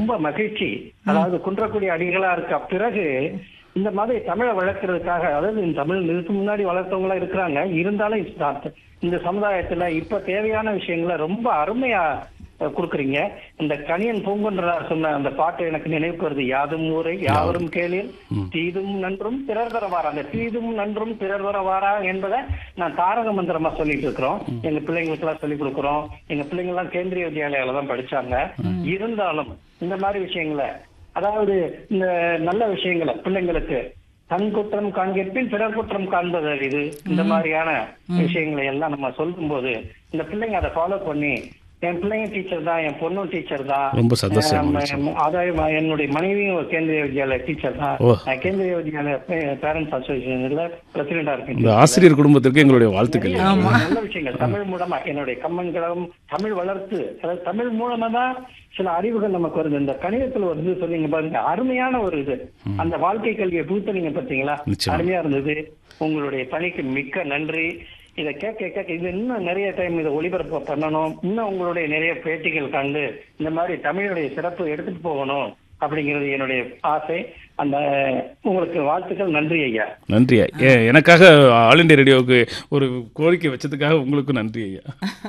ரொம்ப மகிழ்ச்சி அதாவது குன்றக்குடி அடிகளா இருக்க பிறகு இந்த மாதிரி தமிழை வளர்க்கறதுக்காக அதாவது இந்த தமிழ் இதுக்கு முன்னாடி வளர்த்தவங்களா இருக்கிறாங்க இருந்தாலும் இந்த- இந்த சமுதாயத்துல இப்ப தேவையான விஷயங்களை ரொம்ப அருமையா அஹ், கொடுக்குறீங்க இந்த கணியன் பூங்குன்றனார் சொன்ன அந்த பாட்டு எனக்கு நினைவுக்கு வருது யாதும் ஊரை யாவரும் கேளில் தீதும் நன்றும் பிறர் தரவாரா அந்த தீதும் நன்றும் பிறர் தரவாரா என்பதை நான் தாரக மந்திரமா சொல்லிட்டு இருக்கிறோம் எங்க பிள்ளைங்களுக்கு எல்லாம் சொல்லிக் கொடுக்குறோம் எங்க பிள்ளைங்க எல்லாம் கேந்திரிய வித்யாலயால தான் படிச்சாங்க இருந்தாலும் இந்த மாதிரி விஷயங்களை அதாவது இந்த நல்ல விஷயங்களை பிள்ளைங்களுக்கு தன் குற்றம் காண்கிற்பின் பிறர் குற்றம் காண்பது இது இந்த மாதிரியான விஷயங்களை எல்லாம் நம்ம சொல்லும்போது இந்த பிள்ளைங்க அதை ஃபாலோ பண்ணி என் பிள்ளைங்க டீச்சர் தான் என் பொண்ணும் டீச்சர் தான் ரொம்ப சந்தோஷம் அஹ் அதாவது ம- என்னுடைய மனைவியும் ஒரு கேந்திரிய வித்யாலய டீச்சர் தான் ஓ. நான் கேந்திரிய வித்யாலய பேரண்ட்ஸ் அசோசியேஷன்ல பிரசிடண்டா இருக்கேன் இந்த ஆசிரியர் குடும்பத்திற்கு எங்களுடைய வாழ்த்துக்கள் நல்ல விஷயங்கள் தமிழ் மூலமா என்னுடைய கம்மன் கழகம் தமிழ் வளர்த்து அதாவது தமிழ் மூலமா தான் சில அறிவுகள் நமக்கு வருது இந்த கணிதத்துல வந்து சொன்னீங்க பாருங்க அருமையான ஒரு இது அந்த வாழ்க்கை கல்வியை பூத்தனீங்க பாத்தீங்களா நிச்சயமா. அருமையா இருந்தது உங்களுடைய பணிக்கு மிக்க நன்றி இதை கேட்க கேட்க இது இன்னும் நிறைய டைம் இதை ஒளிபரப்பு பண்ணணும் இன்னும் உங்களுடைய நிறைய பேட்டிகள் கண்டு இந்த மாதிரி தமிழுடைய சிறப்பு எடுத்துட்டு போகணும் அப்படிங்கிறது என்னுடைய ஆசை அந்த உங்களுக்கு வாழ்த்துக்கள் நன்றி ஐயா நன்றி ஐயா. ஏ எனக்காக ஆல் இண்டியா ரேடியோவுக்கு ஒரு கோரிக்கை வச்சதுக்காக உங்களுக்கு நன்றி ஐயா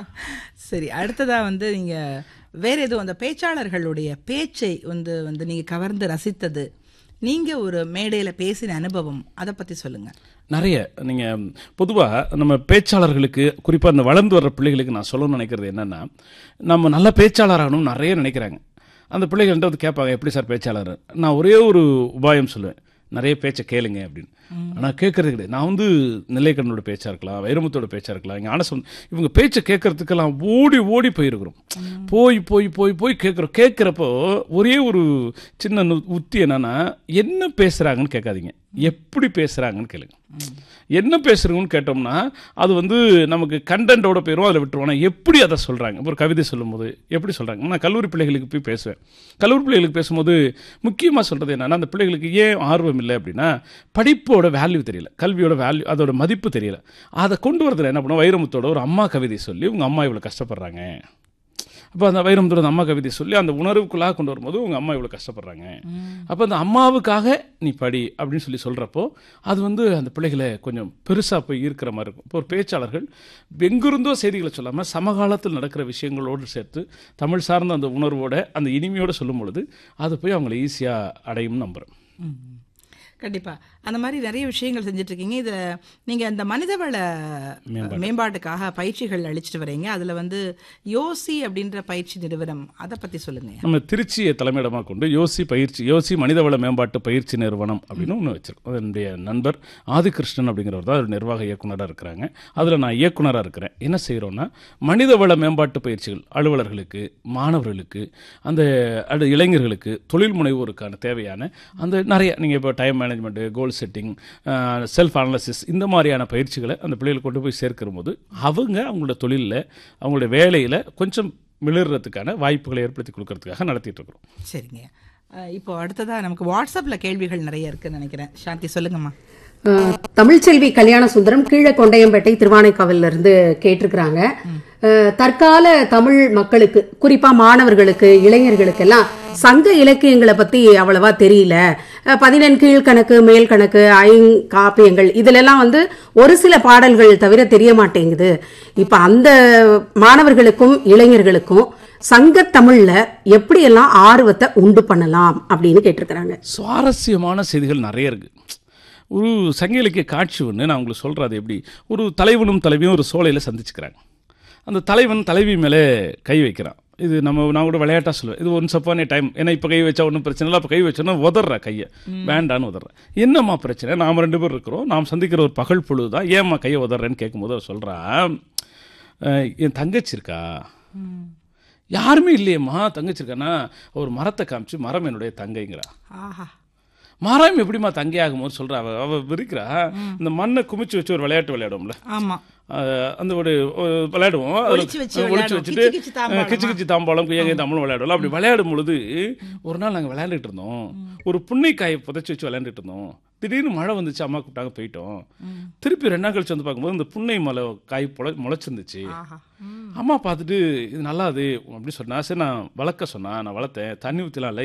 சரி அடுத்ததா வந்து நீங்க வேற எதுவும் அந்த பேச்சாளர்களுடைய பேச்சை வந்து வந்து நீங்க கவர்ந்து ரசித்தது நீங்க ஒரு மேடையில பேசின அனுபவம் அதை பத்தி சொல்லுங்க நிறைய நீங்கள் பொதுவாக நம்ம பேச்சாளர்களுக்கு குறிப்பாக இந்த வளர்ந்து வர்ற பிள்ளைகளுக்கு நான் சொல்லணும்னு நினைக்கிறது என்னென்னா நம்ம நல்ல பேச்சாளராகணும்னு நிறைய நினைக்கிறாங்க அந்த பிள்ளைகள்கிட்ட வந்து கேட்பாங்க எப்படி சார் பேச்சாளர் நான் ஒரே ஒரு உபாயம் சொல்லுவேன் நிறைய பேச்சை கேளுங்க அப்படின்னு ஆனால் கேட்கறது கிடையாது நான் வந்து நெல்லைக்கண்ணோட பேச்சா இருக்கலாம் வைரமுத்தோட பேச்சா இருக்கலாம் இங்கே ஆனசம் இவங்க பேச்சை கேட்கறதுக்கெல்லாம் ஓடி ஓடி போயிருக்கிறோம் போய் போய் போய் போய் கேட்குறோம் கேட்குறப்போ ஒரே ஒரு சின்ன நு- உத்தி என்னன்னா என்ன பேசுகிறாங்கன்னு கேட்காதீங்க எப்படி பேசுகிறாங்கன்னு கேளுங்க என்ன பேசுகிறவங்கன்னு கேட்டோம்னா அது வந்து நமக்கு கண்டென்ட்டோட போயிடும் அதில் விட்டுருவோம் ஆனால் எப்படி அதை சொல்கிறாங்க ஒரு கவிதை சொல்லும்போது எப்படி சொல்கிறாங்க நான் கல்லூரி பிள்ளைகளுக்கு போய் பேசுவேன் கல்லூரி பிள்ளைகளுக்கு பேசும்போது முக்கியமாக சொல்கிறது என்னன்னா அந்த பிள்ளைகளுக்கு ஏன் ஆர்வம் இல்லை அப்படின்னா படிப்போட வேல்யூ தெரியல கல்வியோட வேல்யூ அதோட மதிப்பு தெரியல அதை கொண்டு வரதுல என்ன பண்ணுவோம் வைரமுத்தோட ஒரு அம்மா கவிதை சொல்லி உங்கள் அம்மா இவ்வளோ கஷ்டப்படுறாங்க அப்போ அந்த வைரமுத்தோட அந்த அம்மா கவிதை சொல்லி அந்த உணர்வுக்குள்ளாக கொண்டு வரும்போது உங்கள் அம்மா இவ்வளோ கஷ்டப்படுறாங்க அப்போ அந்த அம்மாவுக்காக நீ படி அப்படின்னு சொல்லி சொல்கிறப்போ அது வந்து அந்த பிள்ளைகளை கொஞ்சம் பெருசாக போய் ஈர்க்கிற மாதிரி இருக்கும் இப்போ ஒரு பேச்சாளர்கள் எங்கிருந்தோ செய்திகளை சொல்லாமல் சமகாலத்தில் நடக்கிற விஷயங்களோடு சேர்த்து தமிழ் சார்ந்த அந்த உணர்வோட அந்த இனிமையோடு சொல்லும் பொழுது அது போய் அவங்களை ஈஸியாக அடையும்னு நம்புகிறேன் ம். கண்டிப்பா அந்த மாதிரி நிறைய விஷயங்கள் செஞ்சுட்டு இருக்கீங்க இதை நீங்க அந்த மனிதவள மேம்பாட்டுக்காக பயிற்சிகள் அளிச்சிட்டு வரீங்க அதுல வந்து யோசி அப்படின்ற பயிற்சி நிறுவனம் அதை பத்தி சொல்லுங்க நம்ம திருச்சியை தலைமையிடமாக கொண்டு யோசி பயிற்சி யோசி மனிதவள மேம்பாட்டு பயிற்சி நிறுவனம் அப்படின்னு ஒன்று வச்சிருக்கோம் அது என்னுடைய நண்பர் ஆதிகிருஷ்ணன் அப்படிங்கிறவர் தான் ஒரு நிர்வாக இயக்குனராக இருக்கிறாங்க அதில் நான் இயக்குனராக இருக்கிறேன் என்ன செய்கிறோன்னா மனிதவள மேம்பாட்டு பயிற்சிகள் அலுவலர்களுக்கு மாணவர்களுக்கு அந்த அடு இளைஞர்களுக்கு தொழில் முனைவோருக்கான தேவையான அந்த நிறைய நீங்கள் இப்போ time management goal setting self analysis இந்த மாதிரியான பயிற்சிகளை அந்த பிள்ளைகளுக்கு கொண்டு போய் சேர்க்கிற போது அவங்க அவங்களோட தொழிலில் அவங்களுடைய வேலையில் கொஞ்சம் மிளறதுக்கான வாய்ப்புகளை ஏற்படுத்தி கொடுக்கறதுக்காக நடத்திட்டு இருக்கிறோம் சரிங்க அஹ், இப்போ அடுத்ததா நமக்கு வாட்ஸ்அப்ல கேள்விகள் நிறைய இருக்குன்னு நினைக்கிறேன் சாந்தி சொல்லுங்கம்மா அஹ், தமிழ்ச்செல்வி கல்யாண சுந்தரம் கீழே கொண்டையம்பேட்டை திருவானைக்காவல்ல இருந்து கேட்டிருக்கிறாங்க அஹ், தற்கால தமிழ் மக்களுக்கு குறிப்பா மாணவர்களுக்கு இளைஞர்களுக்கு எல்லாம் சங்க இலக்கியங்களை பத்தி அவ்வளவா தெரியல அஹ், பதினெண் கீழ்கணக்கு மேல் கணக்கு ஐங்காப்பியங்கள் இதுல எல்லாம் வந்து ஒரு சில பாடல்கள் தவிர தெரிய மாட்டேங்குது இப்ப அந்த மாணவர்களுக்கும் இளைஞர்களுக்கும் சங்க தமிழ்ல எப்படியெல்லாம் ஆர்வத்தை உண்டு பண்ணலாம் அப்படின்னு கேட்டிருக்கிறாங்க சுவாரஸ்யமான செய்திகள் நிறைய இருக்கு ஒரு சங்க இலக்கிய காட்சி ஒன்று நான் உங்களுக்கு சொல்கிறேன் அது எப்படி ஒரு தலைவனும் தலைவியும் ஒரு சோலையில் சந்திச்சுக்கிறாங்க அந்த தலைவன் தலைவி மேலே கை வைக்கிறான் இது நம்ம நான் கூட விளையாட்டாக சொல்லுவேன் இது ஒன்ஸ் அப்பானே டைம் ஏன்னா இப்போ கை வச்சா ஒன்றும் பிரச்சனை இல்லை அப்போ கை வச்சோன்னா உதற கையை வேண்டான்னு உதற என்னம்மா பிரச்சனை நாம் ரெண்டு பேர் இருக்கிறோம் நாம் சந்திக்கிற ஒரு பகல் பொழுது தான் ஏம்மா கையை உதறேன்னு கேட்கும்போது அவ சொல்கிறா என் தங்கச்சி இருக்கா யாருமே இல்லையேம்மா தங்கச்சி இருக்கானா ஒரு மரத்தை காமிச்சு மரம் என்னுடைய தங்கைங்கிறா ஆஹா மரம் எப்படிம்மா தங்கை ஆகுமோன்னு சொல்றா அவ அவ விரிக்கிறா இந்த மண்ணை குமிச்சு வச்சு ஒரு விளையாட்டு விளையாடுவோம்ல ஆமா அஹ் அந்த ஒரு ஒரு விளையாடுவோம் அதுல ஒளிச்சு வச்சு ஒளிச்சு விளையாடுவோம். வச்சுட்டு கிச்சு கிச்சு தாம்பாளமா? அஹ் கிச்சு கிச்சு தாம்பாளம் குயங்கை தமிழும் விளையாடுவோம் அப்படி விளையாடும் பொழுது ஒரு நாள் நாங்கள் விளையாண்டுட்டு இருந்தோம் ஒரு புன்னைக்காயை புதைச்சி வச்சு விளையாண்டுட்டு இருந்தோம் திடீர்னு மழை வந்துச்சு அம்மா கூப்பிட்டாங்க போயிட்டோம் திருப்பி ரெண்டு நாள் கழிச்சு வந்து பார்க்கும்போது இந்த புன்னை மலை காய் பொழ முளைச்சிருந்துச்சு ஆஹா அம்மா பார்த்துட்டு இது நல்லா அது அப்படி சொன்னா சரி நான் வளர்க்க சொன்னா நான் வளர்த்தேன் தண்ணி ஊற்றலாம் இல்லை